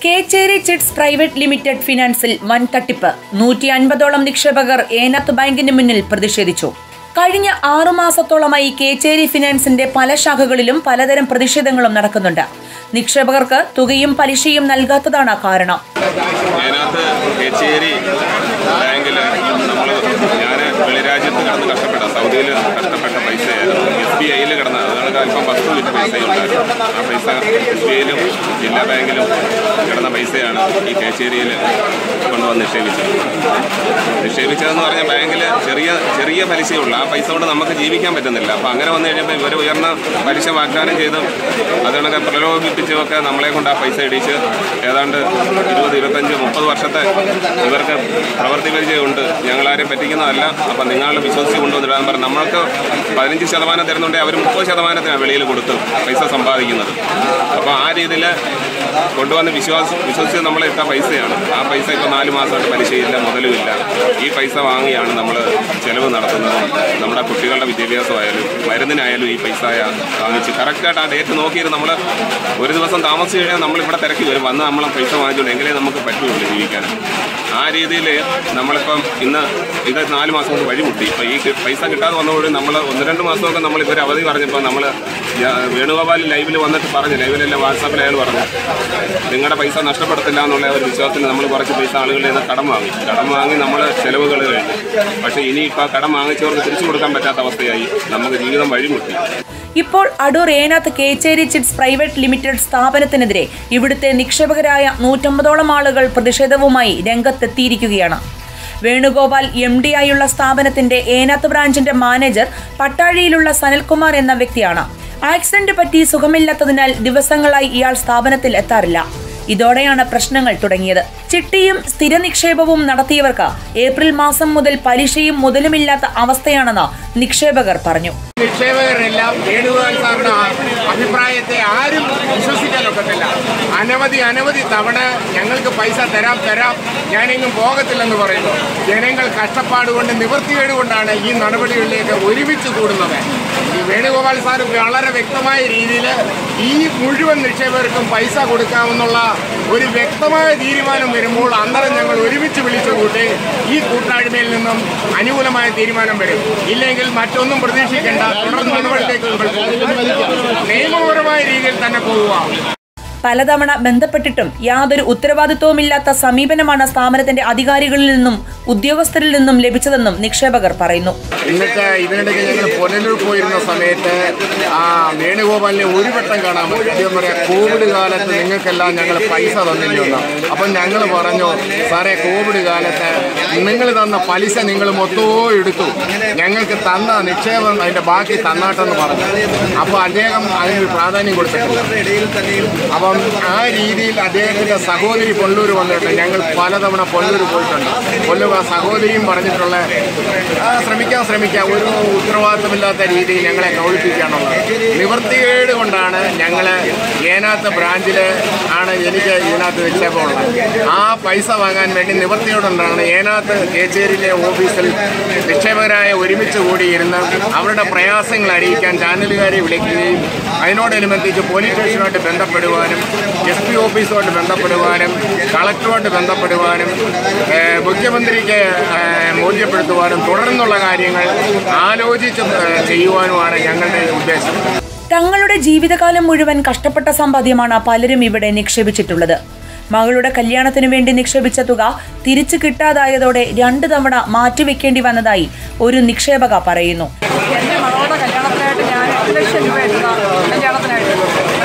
Kecheri chits private limited ഫിനാൻസിൽ വൻ തട്ടിപ്പ് നൂറ്റി അൻപതോളം നിക്ഷേപകർ ഏനാത്ത് ബാങ്കിന് മുന്നിൽ പ്രതിഷേധിച്ചു കഴിഞ്ഞ ആറുമാസത്തോളമായി കേച്ചേരി ഫിനാൻസിന്റെ പല ശാഖകളിലും പലതരം പ്രതിഷേധങ്ങളും നടക്കുന്നുണ്ട് നിക്ഷേപകർക്ക് തുകയും പലിശയും നൽകാത്തതാണ് കാരണം അതിനകത്ത് കേച്ചേരി ബാങ്കിൽ നമ്മൾ ഞാൻ വെളിരാജ്യത്ത് കിടന്ന് കഷ്ടപ്പെട്ട സൗദിയിൽ കഷ്ടപ്പെട്ട പൈസയായിരുന്നു എസ് ബി ഐയിൽ കിടന്ന അതുകൊണ്ട് അല്പം പത്ത് മിനിറ്റ് പൈസയുണ്ടായിരുന്നു ആ പൈസ എസ് ബി ഐയിലും ജില്ലാ ബാങ്കിലും കിടന്ന പൈസയാണ് ഈ കേച്ചേരിയിൽ കൊണ്ടുവന്ന് നിക്ഷേപിച്ചത് നിക്ഷേപിച്ചതെന്ന് പറഞ്ഞാൽ ബാങ്കിൽ ചെറിയ ചെറിയ പലിശയുള്ള ആ പൈസ കൊണ്ട് നമുക്ക് ജീവിക്കാൻ പറ്റുന്നില്ല അപ്പോൾ അങ്ങനെ വന്നു കഴിഞ്ഞപ്പോൾ ഇവർ ഉയർന്ന പലിശ വാഗ്ദാനം ചെയ്തും അതുകൊണ്ടൊക്കെ പ്രലോഭിപ്പിച്ചുമൊക്കെ നമ്മളെ കൊണ്ട് ആ പൈസ ഇടിച്ച് ഏതാണ്ട് ഇരുപത് ഇരുപത്തഞ്ച് മുപ്പത് വർഷത്തെ ഇവർക്ക് പ്രവൃത്തി പരിചയമുണ്ട് ഞങ്ങളാരെയും പറ്റിക്കുന്നതല്ല അപ്പം നിങ്ങളുടെ വിശ്വസിച്ച് കൊണ്ടുവന്നിടാൻ പറഞ്ഞു നമ്മൾക്ക് പതിനഞ്ച് ശതമാനം തരുന്നുണ്ടെങ്കിൽ അവർ മുപ്പത് ശതമാനത്തിനാണ് വെളിയിൽ കൊടുത്ത് പൈസ സമ്പാദിക്കുന്നത് അപ്പോൾ ആ രീതിയിൽ കൊണ്ടുവന്ന് വിശ്വാസ വിശ്വസിച്ച് നമ്മളെ ഇട്ട പൈസയാണ് ആ പൈസ ഇപ്പോൾ നാല് മാസമായിട്ട് പലിശയില്ല മുതലുമില്ല ഈ പൈസ വാങ്ങിയാണ് നമ്മൾ ചെലവ് നടത്തുന്നത് നമ്മുടെ കുട്ടികളുടെ വിദ്യാഭ്യാസമായാലും മരുന്നിനായാലും ഈ പൈസ വാങ്ങിച്ച് കറക്റ്റായിട്ട് ആ ഡേറ്റ് നോക്കിയിട്ട് നമ്മൾ ഒരു ദിവസം താമസിച്ച് കഴിഞ്ഞാൽ നമ്മളിവിടെ തിരക്കി വരും വന്ന് നമ്മൾ പൈസ വാങ്ങിച്ചുകൊണ്ട് എങ്കിലേ നമുക്ക് പറ്റുള്ളൂ ജീവിക്കാൻ ആ രീതിയിൽ നമ്മളിപ്പം ഇന്ന് ഇത് നാല് മാസം കൊണ്ട് വഴിമുട്ടി ഇപ്പോൾ ഈ കി- പൈസ കിട്ടാതെ വന്നപ്പോഴും നമ്മൾ ഒന്ന് രണ്ട് മാസമൊക്കെ നമ്മൾ ഇവർ അവധി പറഞ്ഞപ്പോൾ നമ്മൾ വേണുഗോപാൽ ലൈവിൽ വന്നിട്ട് പറഞ്ഞു ലൈവിലല്ല വാട്സാപ്പിൽ അയാൾ പറഞ്ഞു നിങ്ങളുടെ പൈസ നഷ്ടപ്പെടുത്തില്ല എന്നുള്ള ഒരു വിശ്വാസത്തിൽ നമ്മൾ കുറച്ച് പൈസ ആളുകളിൽ നിന്ന് കടം വാങ്ങി കടം വാങ്ങി നമ്മൾ ചെലവുകൾ കഴിഞ്ഞു പക്ഷേ ഇനി ഇപ്പോൾ കടം വാങ്ങിച്ചവർക്ക് തിരിച്ചു കൊടുക്കാൻ പറ്റാത്ത അവസ്ഥയായി നമുക്ക് ജീവിതം വഴിമുട്ടി ഇപ്പോൾ Adoor Enath Kecheri chits private limited സ്ഥാപനത്തിനെതിരെ ഇവിടുത്തെ നിക്ഷേപകരായ നൂറ്റമ്പതോളം ആളുകൾ പ്രതിഷേധവുമായി രംഗത്തെത്തിയിരിക്കുകയാണ് വേണുഗോപാൽ എം ഡി ആയുള്ള സ്ഥാപനത്തിന്റെ ഏനാത്ത് ബ്രാഞ്ചിന്റെ മാനേജർ പട്ടാഴിയിലുള്ള സനൽകുമാർ എന്ന വ്യക്തിയാണ് ആക്സിഡന്റ് പറ്റി സുഖമില്ലാത്തതിനാൽ ദിവസങ്ങളായി ഇയാൾ സ്ഥാപനത്തിൽ എത്താറില്ല ഇതോടെയാണ് പ്രശ്നങ്ങൾ തുടങ്ങിയത് ചിട്ടിയും സ്ഥിര നിക്ഷേപവും നടത്തിയവർക്ക് ഏപ്രിൽ മാസം മുതൽ പലിശയും മുതലുമില്ലാത്ത അവസ്ഥയാണെന്ന് നിക്ഷേപകർ പറഞ്ഞു നിക്ഷേപകരെല്ലാം വേണുഗോപാൽ സാറിന്റെ അഭിപ്രായത്തെ ആരും വിശ്വസിക്കാൻ ഒക്കത്തില്ല അനവധി അനവധി തവണ ഞങ്ങൾക്ക് പൈസ തരാം തരാം ഞാനെങ്ങും പോകത്തില്ലെന്ന് പറയുന്നു ജനങ്ങൾ കഷ്ടപ്പാട് കൊണ്ട് നിവൃത്തികേട് കൊണ്ടാണ് ഈ നടപടികളിലേക്ക് ഒരുമിച്ച് കൂടുന്നത് ഈ വേണുഗോപാൽ സാർ വളരെ വ്യക്തമായ രീതിയിൽ ഈ മുഴുവൻ നിക്ഷേപകർക്കും പൈസ കൊടുക്കാമെന്നുള്ള ഒരു വ്യക്തമായ തീരുമാനം വരുമ്പോൾ അന്നേരം ഞങ്ങൾ ഒരുമിച്ച് വിളിച്ചു കൂട്ടി ഈ കൂട്ടായ്മയിൽ നിന്നും അനുകൂലമായ തീരുമാനം വരും ഇല്ലെങ്കിൽ മറ്റൊന്നും പ്രതീക്ഷിക്കേണ്ട തുടർ നടപടിയിലേക്ക് നമ്മൾ പോകും. നിയമപരമായ രീതിയിൽ തന്നെ പോവുക പലതവണ ബന്ധപ്പെട്ടിട്ടും യാതൊരു ഉത്തരവാദിത്വവുമില്ലാത്ത സമീപനമാണ് സ്ഥാപനത്തിന്റെ അധികാരികളിൽ നിന്നും ഉദ്യോഗസ്ഥരിൽ നിന്നും ലഭിച്ചതെന്നും നിക്ഷേപകർ പറയുന്നു എന്നിട്ട് ഇതിനിടയ്ക്ക് ഞങ്ങൾ പുനലൂർ പോയിരുന്ന സമയത്ത് ആ വേണുഗോപാലിനെ ഒരു വട്ടം കാണാൻ പറ്റും അദ്ദേഹം പറയാം കോവിഡ് കാലത്ത് നിങ്ങൾക്കെല്ലാം ഞങ്ങൾ പൈസ തന്നില്ലെന്ന് അപ്പം ഞങ്ങൾ പറഞ്ഞു സാറേ കോവിഡ് കാലത്ത് നിങ്ങൾ തന്ന പലിശ നിങ്ങൾ മൊത്തവും എടുത്തു ഞങ്ങൾക്ക് തന്ന നിക്ഷേപം അതിൻ്റെ ബാക്കി തന്നാട്ടെന്ന് പറഞ്ഞു അപ്പോൾ അദ്ദേഹം അതിനൊരു പ്രാധാന്യം കൊടുത്തിട്ടില്ല അപ്പം ആ രീതിയിൽ അദ്ദേഹത്തിൻ്റെ സഹോദരി പൊള്ളൂർ വന്നിട്ടുണ്ട് ഞങ്ങൾ പലതവണ പൊള്ളൂർ പോയിട്ടുണ്ട് പൊല്ലൂർ ആ സഹോദരിയും പറഞ്ഞിട്ടുള്ള ആ, ശ്രമിക്കാൻ ശ്രമിക്കാം ഒരു ഉത്തരവാദിത്തമില്ലാത്ത രീതിയിൽ ഞങ്ങളെ കൗളിപ്പിക്കാനുള്ളത് നിവൃത്തികേട് കൊണ്ടാണ് ഞങ്ങൾ ഏനാത്ത് ബ്രാഞ്ചിൽ ആണ് എനിക്ക് ഇതിനകത്ത് നിക്ഷേപമുള്ളത് ആ പൈസ വാങ്ങാൻ വേണ്ടി നിവൃത്തിയോടുകൊണ്ടാണ് ഏനാത്ത് കേച്ചേരിയിലെ ഓഫീസിൽ നിക്ഷേപകരായ ഒരുമിച്ച് കൂടിയിരുന്ന് അവരുടെ പ്രയാസങ്ങൾ അറിയിക്കാൻ ചാനലുകാരെ വിളിക്കുകയും അതിനോടനുബന്ധിച്ച് പോലീസ് സ്റ്റേഷനുമായിട്ട് ബന്ധപ്പെടുവാനും എസ് പി ഓഫീസുമായിട്ട് ബന്ധപ്പെടുവാനും കളക്ടറുമായിട്ട് ബന്ധപ്പെടുവാനും ഏഹ്, മുഖ്യമന്ത്രിക്ക് ഏഹ്, ബോധ്യപ്പെടുത്തുവാനും തുടർന്നുള്ള കാര്യങ്ങൾ ആലോചിച്ച് ഏഹ്, ചെയ്യുവാനുമാണ് ഞങ്ങളുടെ ഉദ്ദേശം തങ്ങളുടെ ജീവിതകാലം മുഴുവൻ കഷ്ടപ്പെട്ട സമ്പാദ്യമാണ് പലരും ഇവിടെ നിക്ഷേപിച്ചിട്ടുള്ളത് മകളുടെ കല്യാണത്തിനു വേണ്ടി നിക്ഷേപിച്ച തുക തിരിച്ചു കിട്ടാതായതോടെ രണ്ടു തവണ മാറ്റിവെക്കേണ്ടി വന്നതായി ഒരു നിക്ഷേപക പറയുന്നു എൻ്റെ മകളുടെ കല്യാണത്തിനായിട്ട് ഞാൻ ഒരു ലക്ഷം രൂപ എടുത്ത കല്യാണത്തിനായിട്ട്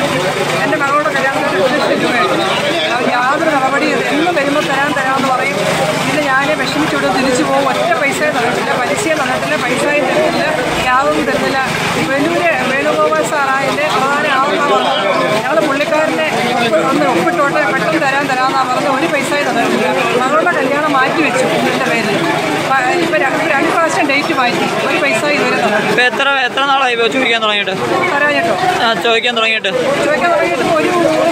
എൻ്റെ മകളുടെ കല്യാണത്തിന് ഒരു ലക്ഷം രൂപ എടുത്തു അത് യാതൊരു നടപടിയും എന്ന് വരുമ്പോൾ തരാൻ തരാമെന്ന് പറയും പിന്നെ ഞാൻ വിഷമിച്ചുകൊണ്ട് തിരിച്ചു പോകും ഒറ്റ പൈസയും തന്നിട്ടില്ല പലിശയും തന്നിട്ടില്ല പൈസയും തരുന്നില്ല യാതൊന്നും തരുന്നില്ല വേണുവിന് വേണുഗോപാൽ സാറാ എൻ്റെ പ്രധാന ആളെന്നാണ് പറഞ്ഞത് ഞങ്ങൾ പുള്ളിക്കാരനെ ഒപ്പ് ഒന്ന് ഒപ്പിട്ടോട്ടെ പെട്ടെന്ന് തരാൻ തരാമെന്നാണ് പറഞ്ഞത് ഒരു പൈസയും തന്നിട്ടില്ല മകളുടെ കല്യാണം മാറ്റി വെച്ചു എൻ്റെ പേരിൽ ഇപ്പം രണ്ട് രണ്ട് പ്രാവശ്യം ഡേറ്റ് മാറ്റി ഒരു പൈസ ഇതുവരെ തന്നിട്ടില്ല ഇപ്പൊ എത്ര എത്ര നാളായി ഇപ്പൊ ചോദിക്കാൻ തുടങ്ങിയിട്ട് തരാൻ കേട്ടോ ആ, ചോദിക്കാൻ തുടങ്ങിയിട്ട് ചോദിക്കാൻ തുടങ്ങിയിട്ട് ഒരു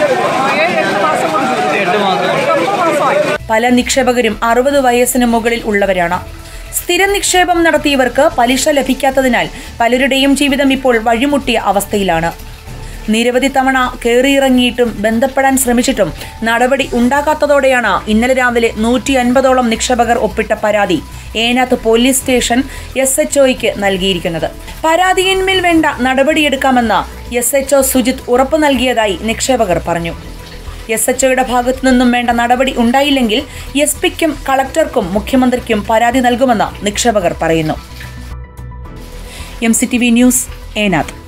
ഏഴ് എട്ട് മാസം കൊണ്ട് ചോദിച്ചു. എട്ട് മാസം ഒമ്പത് മാസമായി പല നിക്ഷേപകരും അറുപത് വയസ്സിന് മുകളിൽ ഉള്ളവരാണ് സ്ഥിര നിക്ഷേപം നടത്തിയവർക്ക് പലിശ ലഭിക്കാത്തതിനാൽ പലരുടെയും ജീവിതം ഇപ്പോൾ വഴിമുട്ടിയ അവസ്ഥയിലാണ് നിരവധി തവണ കയറിയിറങ്ങിയിട്ടും ബന്ധപ്പെടാൻ ശ്രമിച്ചിട്ടും നടപടി ഉണ്ടാകാത്തതോടെയാണ് ഇന്നലെ രാവിലെ നൂറ്റി അൻപതോളം നിക്ഷേപകർ ഒപ്പിട്ട പരാതി Enath police station S H ഒയ്ക്ക് നൽകിയിരിക്കുന്നത് പരാതിയിന്മേൽ വേണ്ട നടപടിയെടുക്കാമെന്ന് എസ് എച്ച് ഒ സുജിത് ഉറപ്പു നൽകിയതായി നിക്ഷേപകർ പറഞ്ഞു എസ് എച്ച് ഒയുടെ ഭാഗത്തു നിന്നും വേണ്ട നടപടി ഉണ്ടായില്ലെങ്കിൽ എസ് പിക്കും കളക്ടർക്കും മുഖ്യമന്ത്രിക്കും പരാതി നൽകുമെന്ന് നിക്ഷേപകർ പറയുന്നു M C T V news Enath